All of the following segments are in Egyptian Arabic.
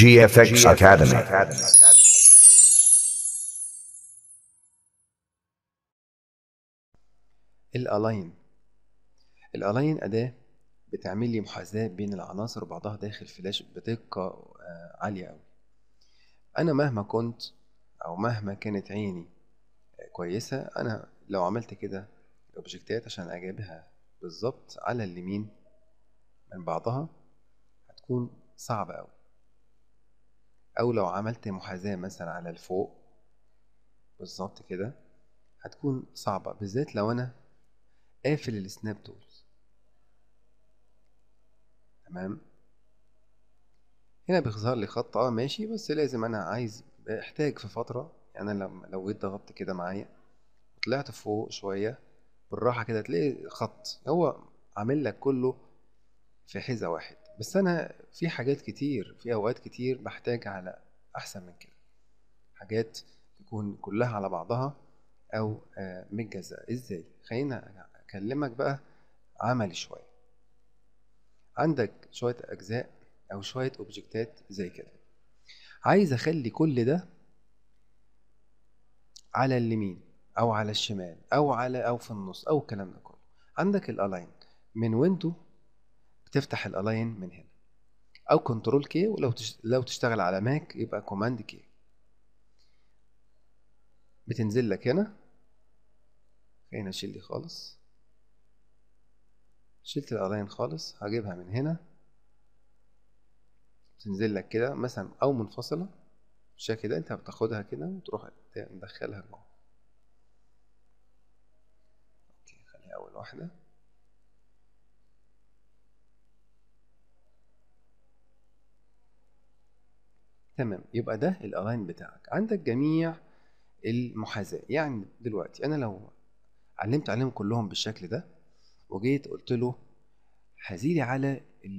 GFX Academy. الالاين الالاين اداه بتعمل لي محاذاه بين العناصر وبعضها داخل فلاش بدقه آه، عاليه قوي انا مهما كنت او مهما كانت عيني آه، كويسه انا لو عملت كده الاوبجكتات عشان اجيبها بالظبط على اليمين من بعضها هتكون صعبه قوي او لو عملت محاذاه مثلا على الفوق بالظبط كده هتكون صعبه بالذات لو انا قافل السناب تولز تمام هنا بيظهر لي خط اه ماشي بس لازم انا عايز احتاج في فترة يعني انا لما لو جيت ضغطت كده معايا وطلعت فوق شوية بالراحة كده تلاقي خط هو عامل لك كله في حذا واحد بس انا في حاجات كتير في اوقات كتير بحتاج على احسن من كده حاجات تكون كلها على بعضها او آه، متجزأة ازاي خلينا اكلمك بقى عملي شوية عندك شوية اجزاء او شوية اوبجكتات زي كده عايز اخلي كل ده على اليمين او على الشمال او على او في النص او الكلام ده كله عندك الالاين من ويندو بتفتح الالاين من هنا او كنترول كي ولو تش... لو تشتغل على ماك يبقى كوماند كي بتنزل لك هنا خلينا اشيل دي خالص شلت الالاين خالص هجيبها من هنا تنزل لك كده مثلا او منفصله بالشكل ده انت بتاخدها كده وتروح مدخلها جوه اوكي خليها اول واحده تمام يبقى ده الالاين بتاعك عندك جميع المحاذاه يعني دلوقتي انا لو علمت عليهم كلهم بالشكل ده وجيت قلت له هزيلي على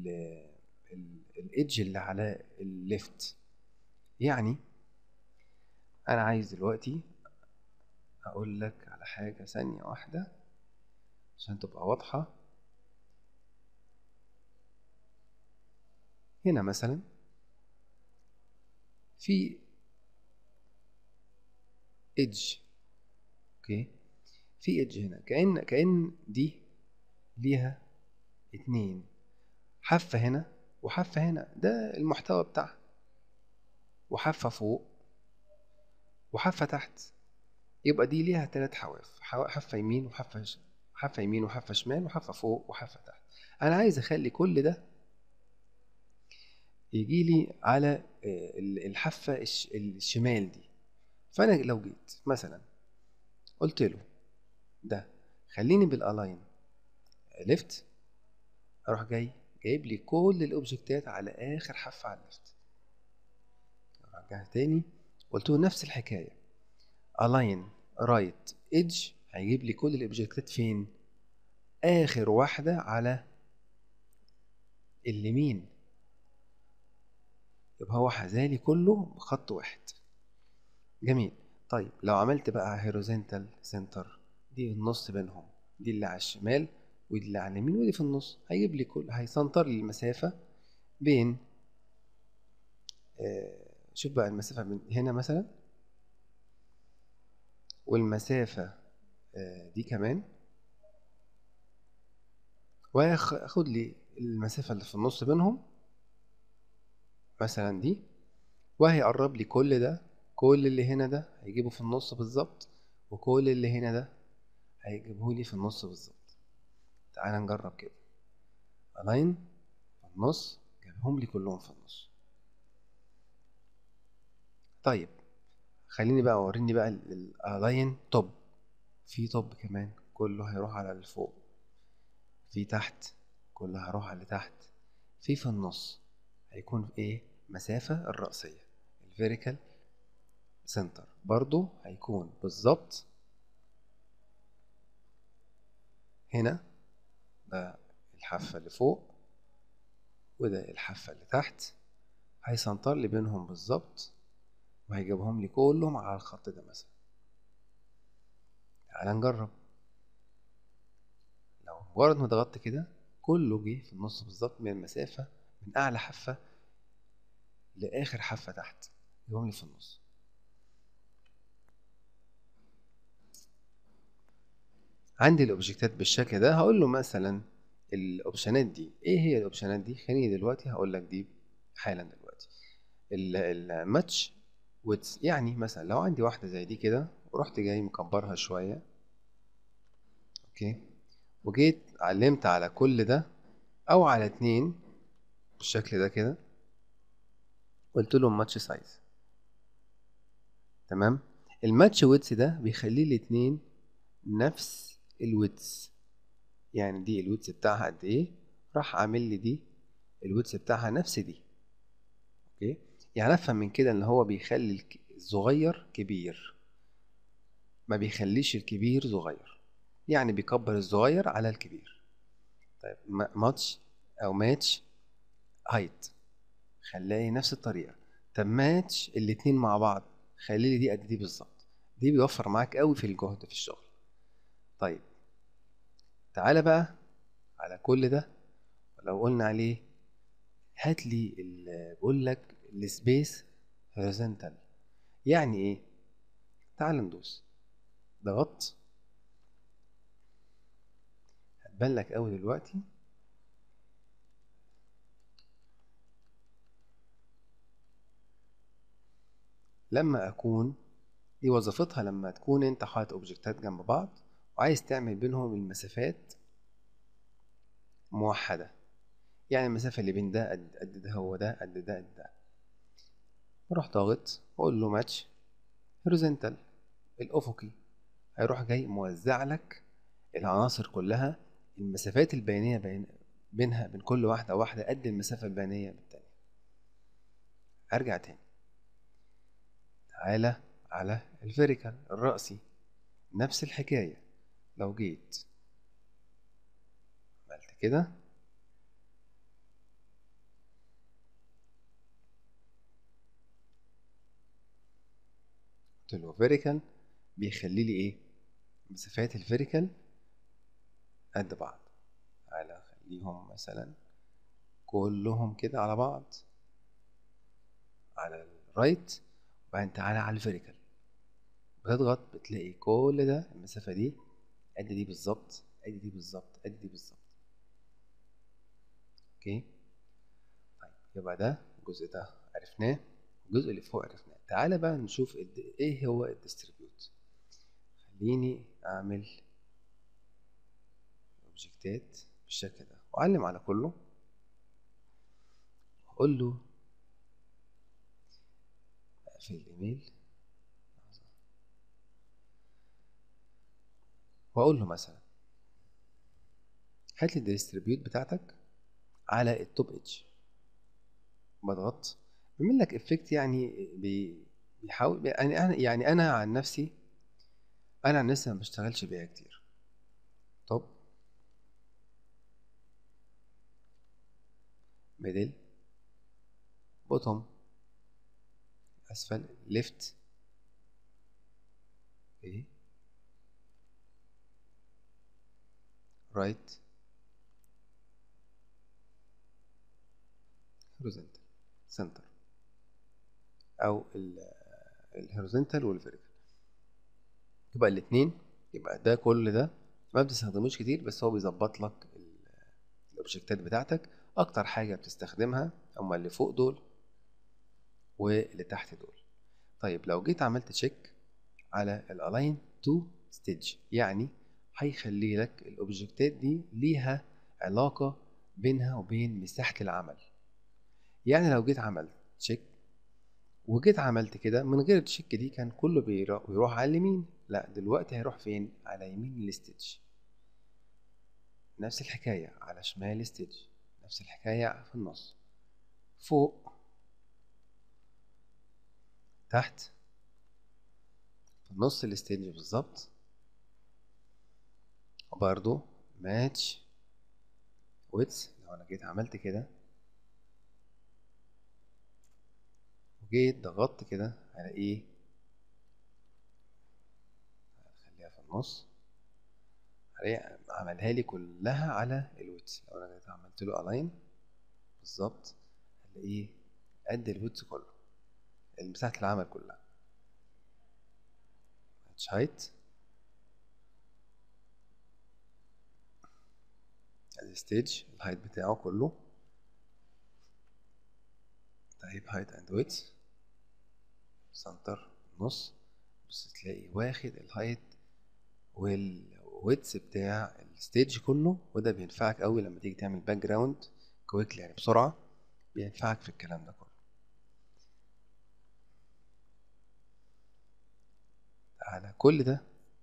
الايدج اللي على الليفت يعني انا عايز دلوقتي اقول لك على حاجه ثانيه واحده عشان تبقى واضحه هنا مثلا في ايدج اوكي في ايدج هنا كأن كأن دي ليها اتنين حافة هنا وحافة هنا ده المحتوى بتاعها وحافة فوق وحافة تحت يبقى دي ليها تلات حواف حوا- حافة يمين وحافة ش... حافة يمين وحافة شمال وحافة فوق وحافة تحت أنا عايز أخلي كل ده يجي لي على آه، ال- الحافة الش- الشمال دي فأنا لو جيت مثلا قلت له ده خليني بالالاين ليفت اروح جاي جايب لي كل الاوبجكتات على اخر حافه على الليفت ارجع تاني قلت له نفس الحكايه الاين رايت ايدج هيجيب لي كل الاوبجكتات فين اخر واحده على اليمين يبقى هو حذالي كله بخط واحد جميل طيب لو عملت بقى هيروزنتال سنتر دي النص بينهم دي اللي على الشمال ودي اللي على اليمين ودي في النص هيجيب لي كل هيسنتر لي المسافة بين آه، شوف بقى المسافة من هنا مثلا والمسافة آه، دي كمان وهياخد لي المسافة اللي في النص بينهم مثلا دي وهيقرب لي كل ده كل اللي هنا ده هيجيبه في النص بالظبط وكل اللي هنا ده هيجيبه لي في النص بالظبط تعال نجرب كده الاين في النص جابهم لي كلهم في النص طيب خليني بقى وريني بقى الالاين توب في توب كمان كله هيروح على اللي فوق في تحت كله هيروح على اللي تحت في في النص هيكون ايه مسافة الرأسية الفيريكال سنتر برضو هيكون بالظبط هنا ده الحافة اللي فوق وده الحافة اللي تحت هيسنتر لي بينهم بالظبط وهيجيبهم لي كلهم على الخط ده مثلا تعال نجرب لو مجرد ما ضغطت كده كله جه في النص بالظبط من المسافة من أعلى حافة لاخر حافه تحت يقوم لي في النص عندي الاوبجكتات بالشكل ده هقول له مثلا الاوبشنات دي ايه هي الاوبشنات دي خليني دلوقتي هقول لك دي حالا دلوقتي الماتش ويدز يعني مثلا لو عندي واحده زي دي كده ورحت جاي مكبرها شويه اوكي وجيت علمت على كل ده او على اتنين بالشكل ده كده قلت لهم ماتش سايز تمام الماتش ويدز ده بيخلي الاتنين نفس الويدز يعني دي الويدز بتاعها قد ايه راح عامل لي دي الويدز بتاعها نفس دي اوكي يعني افهم من كده ان هو بيخلي الصغير كبير ما بيخليش الكبير صغير يعني بيكبر الصغير على الكبير طيب ماتش او ماتش هايت خلاني نفس الطريقه طب ماتش الاتنين مع بعض خلي لي دي قد دي بالظبط دي بيوفر معاك قوي في الجهد في الشغل طيب تعالى بقى على كل ده لو قلنا عليه هات لي بقول لك السبيس هوريزونتال يعني ايه تعال ندوس ضغط هتبان لك قوي دلوقتي لما اكون دي وظيفتها لما تكون انت حاطط اوبجكتات جنب بعض وعايز تعمل بينهم المسافات موحدة يعني المسافة اللي بين ده قد قد ده هو ده قد ده قد ده اروح ضاغط واقول له ماتش هوريزونتال الافقي هيروح جاي موزع لك العناصر كلها المسافات البينية بين بينها بين كل واحدة واحدة قد المسافة البينية بالتانية ارجع تاني تعالى على الفيريكال الرأسي نفس الحكاية لو جيت عملت كده قلت له فيريكال بيخلي لي ايه مسافات الفيريكال قد بعض تعالى خليهم مثلا كلهم كده على بعض على الرايت وبعدين تعالى على الفيريكال بتضغط بتلاقي كل ده المسافة دي قد دي بالظبط قد دي بالظبط قد دي بالظبط اوكي طيب يبقى ده الجزء ده عرفناه الجزء اللي فوق عرفناه تعالى بقى نشوف ايه هو الديستريبيوت خليني اعمل اوبجكتات بالشكل ده واعلم على كله واقول له اقفل الايميل واقول له مثلا هات لي الديستريبيوت بتاعتك على التوب ايدج بضغط بيعمل لك افكت يعني بيحاول يعني انا يعني انا عن نفسي انا عن نفسي ما بشتغلش بيها كتير توب ميدل بوتوم اسفل ليفت ايه رايت هوريزونتال سنتر او الهوريزونتال والفيرتيكال يبقى الاثنين يبقى ده كل ده ما بتستخدموش كتير بس هو بيظبط لك الاوبجكتات بتاعتك اكتر حاجه بتستخدمها هما اللي فوق دول واللي تحت دول طيب لو جيت عملت تشيك على الالاين تو ستيج يعني هيخلي لك الاوبجكتات دي ليها علاقه بينها وبين مساحه العمل يعني لو جيت عملت تشيك وجيت عملت كده من غير التشيك دي كان كله بيروح على اليمين لا دلوقتي هيروح فين على يمين الاستيتش نفس الحكاية على شمال الاستيتش نفس الحكاية في النص فوق تحت في نص الاستيج بالظبط وبرضو ماتش ويتس لو انا جيت عملت كده وجيت ضغطت كده على ايه خليها في النص عملها لي كلها على الويتس لو انا جيت عملت له الاين بالظبط هلاقيه قد الويدث كله مساحة العمل كلها ماتش هايت الستيج الهايت بتاعه كله طيب هايت اند ويدث سنتر نص بس تلاقي واخد الهايت والويدث بتاع الستيج كله وده بينفعك قوي لما تيجي تعمل باك جراوند كويكلي يعني بسرعه بينفعك في الكلام ده كله على كل ده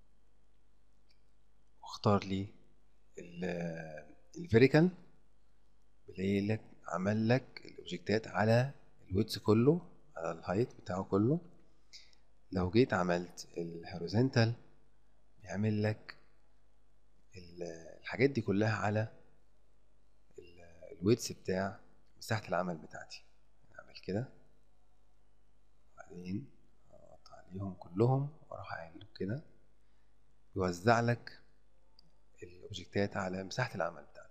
واختار لي الفيريكال بلاقي لك عمل لك الاوبجكتات على الويدث كله على الهايت بتاعه كله لو جيت عملت الهوريزونتال بيعمل لك الحاجات دي كلها على الويدث بتاع مساحة العمل بتاعتي اعمل كده وبعدين اقطع عليهم كلهم واروح اعمل كده يوزع لك الاوبجكتات على مساحة العمل بتاعتك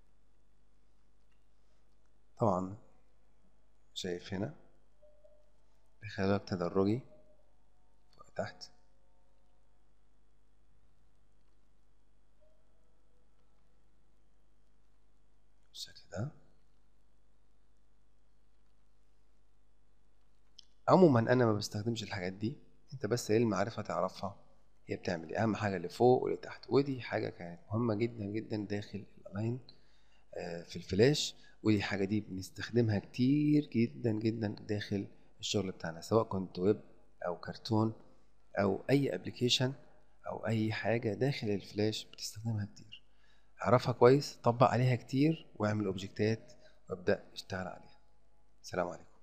طبعا شايف هنا بخلالك تدرجي فوق تحت بالشكل ده عموما انا ما بستخدمش الحاجات دي انت بس ايه المعرفه تعرفها هي بتعمل ايه اهم حاجه اللي فوق واللي تحت ودي حاجه كانت مهمه جدا جدا داخل الالاين في الفلاش ودي حاجه دي بنستخدمها كتير جدا جدا داخل الشغل بتاعنا سواء كنت ويب او كرتون او اي ابلكيشن او اي حاجه داخل الفلاش بتستخدمها كتير اعرفها كويس طبق عليها كتير واعمل اوبجكتات وابدا اشتغل عليها السلام عليكم